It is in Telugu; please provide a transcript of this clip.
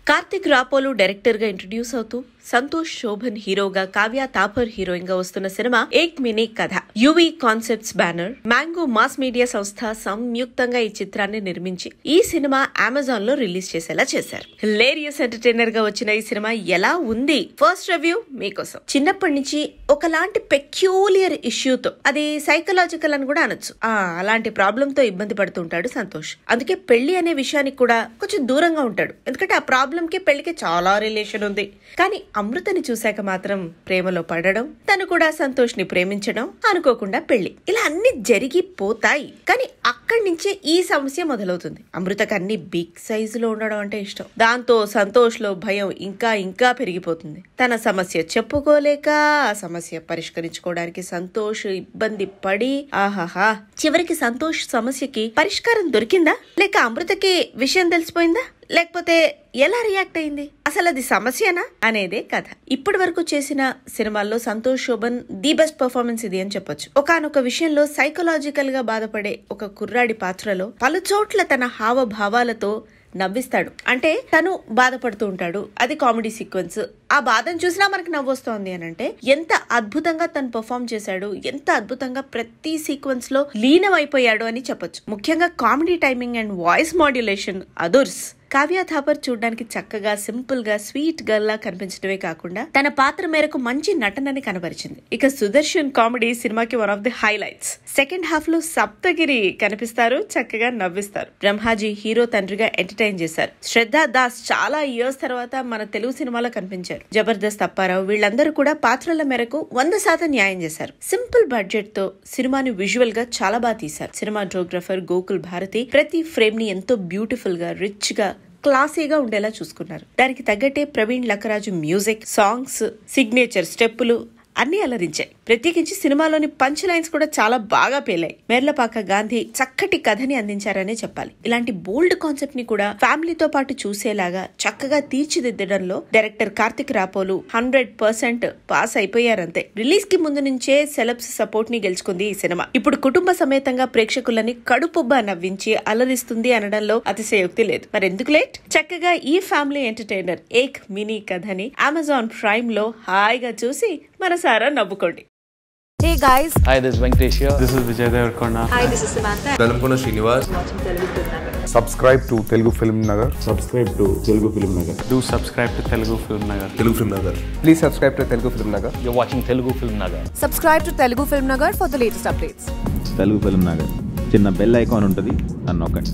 కార్తిక్ రాపోలు డైరెక్టర్ గా ఇంట్రడ్యూస్ అవుతూ సంతోష్ శోభన్ హీరోగా కావ్య తాపర్ హీరోయిన్ గా వస్తున్న సినిమా Ek Mini Katha UV concepts banner mango mass media సంస్థ సంయుక్తంగా ఈ చిత్రాన్ని నిర్మించి ఈ సినిమా అమెజాన్ లో రిలీజ్ చేసేలా చేశారు హిలేరియస్ ఎంటర్టైనర్ గా వచ్చిన ఈ సినిమా ఎలా ఉంది ఫస్ట్ రివ్యూ మీకోసం చిన్నప్పటి నుంచి ఒకలాంటి పెక్యూలియర్ ఇష్యూతో అది సైకలాజికల్ అని కూడా అనొచ్చు ఆ అలాంటి ప్రాబ్లం తో ఇబ్బంది పడుతుంటాడు సంతోష్ అందుకే పెళ్లి అనే విషయానికి కూడా కొంచెం దూరంగా ఉంటాడు ఎందుకంటే ఆ ప్రాబ్లం కి పెళ్లికి చాలా రిలేషన్ ఉంది కానీ అమృతని చూశాక మాత్రం ప్రేమలో పడడం తను కూడా సంతోష్ ని ప్రేమించడం అనుకోకుండా పెళ్లి ఇలా అన్ని జరిగిపోతాయి కానీ అక్కడి నుంచే ఈ సమస్య మొదలవుతుంది అమృతకు అన్ని బిగ్ సైజులో ఉండడం అంటే ఇష్టం దాంతో సంతోష్ లో భయం ఇంకా ఇంకా పెరిగిపోతుంది తన సమస్య చెప్పుకోలేక ఆ సమస్య పరిష్కరించుకోవడానికి సంతోష్ ఇబ్బంది పడి ఆహాహా చివరికి సంతోష్ సమస్యకి పరిష్కారం దొరికిందా లేక అమృతకి విషయం తెలిసిపోయిందా లేకపోతే ఎలా రియాక్ట్ అయింది అసలు అది సమస్యనా అనేదే కథ ఇప్పటి వరకు చేసిన సినిమాల్లో Santosh Shobhan the best performance ఇది అని చెప్పొచ్చు ఒకనొక విషయంలో సైకలాజికల్ గా బాధపడే ఒక కుర్రాడి పాత్రలో పలు చోట్ల తన హావభావాలతో నవ్విస్తాడు అంటే తను బాధపడుతూ ఉంటాడు అది కామెడీ సీక్వెన్స్ ఆ బాధను చూసినా మనకి నవ్వొస్తోంది అని అంటే ఎంత అద్భుతంగా తను పర్ఫామ్ చేశాడు ఎంత అద్భుతంగా ప్రతి సీక్వెన్స్ లో లీనమైపోయాడు అని చెప్పొచ్చు ముఖ్యంగా comedy timing and voice modulation అదుర్స్ కావ్య థాపర్ చూడడానికి చక్కగా సింపుల్ గా స్వీట్ గర్ల్ లా కనిపించడమే కాకుండా తన పాత్ర మేరకు మంచి నటనని కనబరిచింది ఇక సుదర్శన్ కామెడీ సినిమాకి one of the highlights second half లో సప్తగిరి కనిపిస్తారు చక్కగా నవ్విస్తారు బ్రహ్మాజీ హీరో తండ్రిగా ఎంటర్టైన్ చేశారు శ్రద్ధా దాస్ చాలా ఇయర్స్ తర్వాత మన తెలుగు సినిమాలో కనిపించారు జబర్దస్త్ అప్పారావు వీళ్ళందరూ కూడా పాత్రల మేరకు వంద శాతం న్యాయం చేశారు సింపుల్ బడ్జెట్ తో సినిమాని విజువల్ గా చాలా బాగా తీశారు సినిమాటోగ్రఫర్ గోకుల్ భారతి ప్రతి ఫ్రేమ్ ని ఎంతో బ్యూటిఫుల్ గా రిచ్ గా క్లాసీగా ఉండేలా చూసుకున్నారు దానికి తగ్గట్టే Praveen Lakkaraju music songs signature స్టెప్పులు అన్ని అలరించాయి ప్రత్యేకించి సినిమాలోని పంచ్ లైన్స్ కూడా చాలా బాగా పేలాయి మేర్లపాక గాంధీ చక్కటి కథని అందించారనే చెప్పాలి ఇలాంటి బోల్డ్ కాన్సెప్ట్ ని కూడా ఫ్యామిలీతో పాటు చూసేలాగా చక్కగా తీర్చిదిద్దడంలో director Karthik Rapolu hundred percent pass అయిపోయారంతే రిలీజ్ కి ముందు నుంచే సెలబ్స్ సపోర్ట్ ని గెలుచుకుంది ఈ సినిమా ఇప్పుడు కుటుంబ సమేతంగా ప్రేక్షకులని కడుపుబ్బా నవ్వించి అలరిస్తుంది అనడంలో అతిశయోక్తి లేదు మరి ఎందుకు లేట్ చక్కగా ఈ ఫ్యామిలీ ఎంటర్టైనర్ ఏక్ మినీ కథని అమెజాన్ ప్రైమ్ లో హాయిగా చూసి మనసారా నవ్వుకోండి Hey guys, Hi, this is Venkatesh here. This is Vijay Devarkonda. hi, this is Samantha. Velankonda Srinivas subscribe to Telugu Film Nagar. Subscribe to Telugu film Nagar Do subscribe to Telugu Film Nagar. Telugu film Nagar Please subscribe to Telugu Film Nagar. You're watching Telugu Film Nagar. Subscribe to Telugu Film Nagar for the latest updates. Telugu film Nagar చిన్న బెల్ ఐకాన్ ఉంటుంది నన్ను నొక్కండి